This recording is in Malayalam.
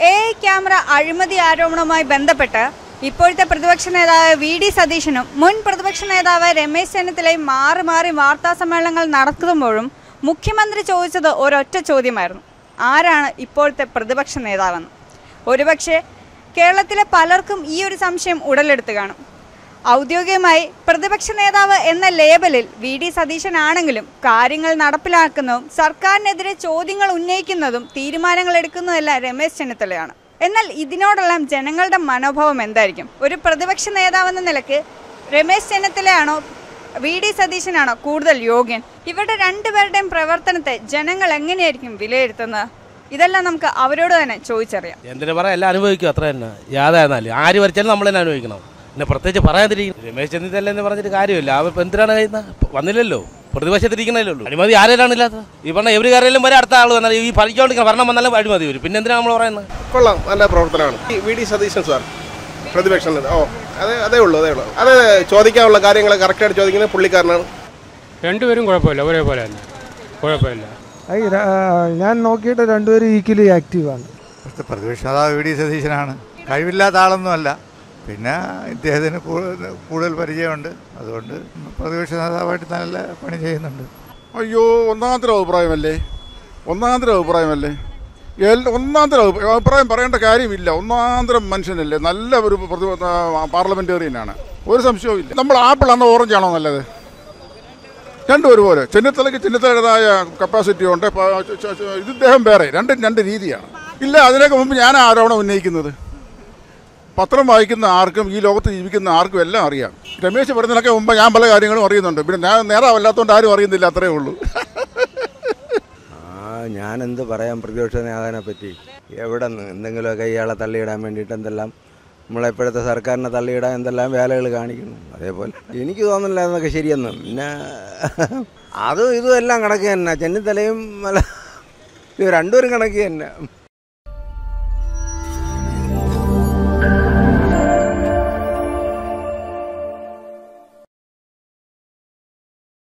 എ ഐ ക്യാമറ അഴിമതി ആരോപണവുമായി ബന്ധപ്പെട്ട് ഇപ്പോഴത്തെ പ്രതിപക്ഷ നേതാവ് വി ഡി സതീശനും മുൻ പ്രതിപക്ഷ നേതാവ് രമേശ് ചെന്നിത്തലയും മാറി മാറി വാർത്താ സമ്മേളനങ്ങൾ നടത്തുമ്പോഴും മുഖ്യമന്ത്രി ചോദിച്ചത് ഒരൊറ്റ ചോദ്യമായിരുന്നു ആരാണ് ഇപ്പോഴത്തെ പ്രതിപക്ഷ നേതാവെന്ന് ഒരുപക്ഷെ കേരളത്തിലെ പലർക്കും ഈ ഒരു സംശയം ഉടലെടുത്ത് കാണും ഔദ്യോഗികമായി പ്രതിപക്ഷ നേതാവ് എന്ന ലേബലിൽ വി ഡി സതീശനാണെങ്കിലും കാര്യങ്ങൾ നടപ്പിലാക്കുന്നതും സർക്കാരിനെതിരെ ചോദ്യങ്ങൾ ഉന്നയിക്കുന്നതും തീരുമാനങ്ങൾ എടുക്കുന്നതെല്ലാം രമേശ് ചെന്നിത്തലയാണ് എന്നാൽ ഇതിനോടെല്ലാം ജനങ്ങളുടെ മനോഭാവം എന്തായിരിക്കും ഒരു പ്രതിപക്ഷ നേതാവെന്ന നിലയ്ക്ക് രമേശ് ചെന്നിത്തലയാണോ വി ഡി സതീശനാണോ കൂടുതൽ യോഗ്യൻ ഇവരുടെ രണ്ടുപേരുടെയും പ്രവർത്തനത്തെ ജനങ്ങൾ എങ്ങനെയായിരിക്കും വിലയിരുത്തുന്നത് ഇതെല്ലാം നമുക്ക് അവരോട് തന്നെ ചോദിച്ചറിയാം എന്തിനു പറയാം എല്ലാം അനുഭവിക്കും അത്ര തന്നെ യാതായിരുന്നാലും ആര് വരച്ചാലും നമ്മൾ തന്നെ അനുഭവിക്കണം പിന്നെ പ്രത്യേകിച്ച് പറയാതിരിക്കും രമേശ് ചെന്നിത്തല എന്ന് പറഞ്ഞിട്ട് കാര്യമില്ല അവ ഇപ്പം എന്തിനാണ് കഴിയുന്നത് വന്നില്ലല്ലോ പ്രതിപക്ഷത്തിരിക്കണല്ലേ ഉള്ളൂ അഴിമതി ആരേലാണ് ഇല്ലാത്തത് ഈ പറഞ്ഞ എവര് കാര്യം വരെ അടുത്ത ആൾ വന്നാൽ ഈ ഭരിച്ചോണ്ടിരിക്കുന്ന ഭരണം വന്നാലും അഴിമതി വരും പിന്നെ എന്തിനാണ് നമ്മൾ പറയുന്നത് കൊള്ളാം നല്ല പ്രവർത്തനമാണ് ഈ വി ഡി സതീശൻ സാർ പ്രതിപക്ഷ നേതാവ്. ഓ അതേ അതേ ഉള്ളൂ അതേ ഉള്ളൂ അത് ചോദിക്കാനുള്ള കാര്യങ്ങൾ കറക്റ്റായിട്ട് ചോദിക്കുന്നത് പുള്ളിക്കാരനാണ് രണ്ടുപേരും കുഴപ്പമില്ല ഒരേപോലെ തന്നെ കുഴപ്പമില്ല ഐ, ര- ഞാൻ നോക്കിയിട്ട് രണ്ടുപേരും ഈക്വലി ആക്റ്റീവാണ് ഇവിടുത്തെ പ്രതിപക്ഷ നേതാവ് വി ഡി സതീശനാണ് കഴിവില്ലാത്ത ആളൊന്നുമല്ല പിന്നെ ഇദ്ദേഹത്തിന് കൂടുതൽ കൂടുതൽ പരിചയമുണ്ട് അതുകൊണ്ട് പ്രതിപക്ഷ നേതാവായിട്ട് നല്ല പണി ചെയ്യുന്നുണ്ട് അയ്യോ ഒന്നാന്തര അഭിപ്രായമല്ലേ ഒന്നാന്തര അഭിപ്രായമല്ലേ എൽ- ഒന്നാന്തര അഭി- അഭിപ്രായം പറയേണ്ട കാര്യമില്ല ഒന്നാന്തരം മനുഷ്യനല്ലേ നല്ല ഒരു പ്രതി പാർലമെന്റേറിയനാണ് ഒരു സംശയവും ഇല്ല നമ്മൾ ആപ്പിളാണോ ഓറഞ്ച് ആണോ നല്ലത് രണ്ടും ഒരുപോലെ ചെന്നിത്തലയ്ക്ക് ചെന്നിത്തലയുടേതായ കപ്പാസിറ്റി ഉണ്ട് പ- ച- ച- ച- ഇത് ഇദ്ദേഹം വേറെ രണ്ടും രണ്ട് രീതിയാണ് ഇല്ല അതിനൊക്കെ മുമ്പ് ഞാൻ ആരോപണം ഉന്നയിക്കുന്നത് പത്രം വായിക്കുന്ന ആർക്കും ഈ ലോകത്ത് ജീവിക്കുന്ന ആർക്കും എല്ലാം അറിയാം രമേശ് പറയുന്നതിനൊക്കെ മുമ്പ് ഞാൻ പല കാര്യങ്ങളും അറിയുന്നുണ്ട് പിന്നെ ഞാൻ നേതാവല്ലാത്തതുകൊണ്ട് ആരും അറിയുന്നില്ല അത്രേ ഉള്ളൂ ആ ഞാൻ എന്ത് പറയാം പ്രതിപക്ഷ നേതാവിനെ പറ്റി എവിടെ നിന്ന് എന്തെങ്കിലുമൊക്കെ ഇയാളെ തള്ളിയിടാൻ വേണ്ടിയിട്ട് എന്തെല്ലാം നമ്മളെപ്പോഴത്തെ സർക്കാരിനെ തള്ളിയിടാൻ എന്തെല്ലാം വേലകൾ കാണിക്കുന്നു അതേപോലെ എനിക്ക് തോന്നുന്നില്ല എന്നൊക്കെ ശരിയെന്ന് പിന്നെ അതും ഇതും എല്ലാം കണക്ക് തന്നെ ചെന്നിത്തലയും അല്ല ഇത് രണ്ടുപേരും കണക്ക് തന്നെ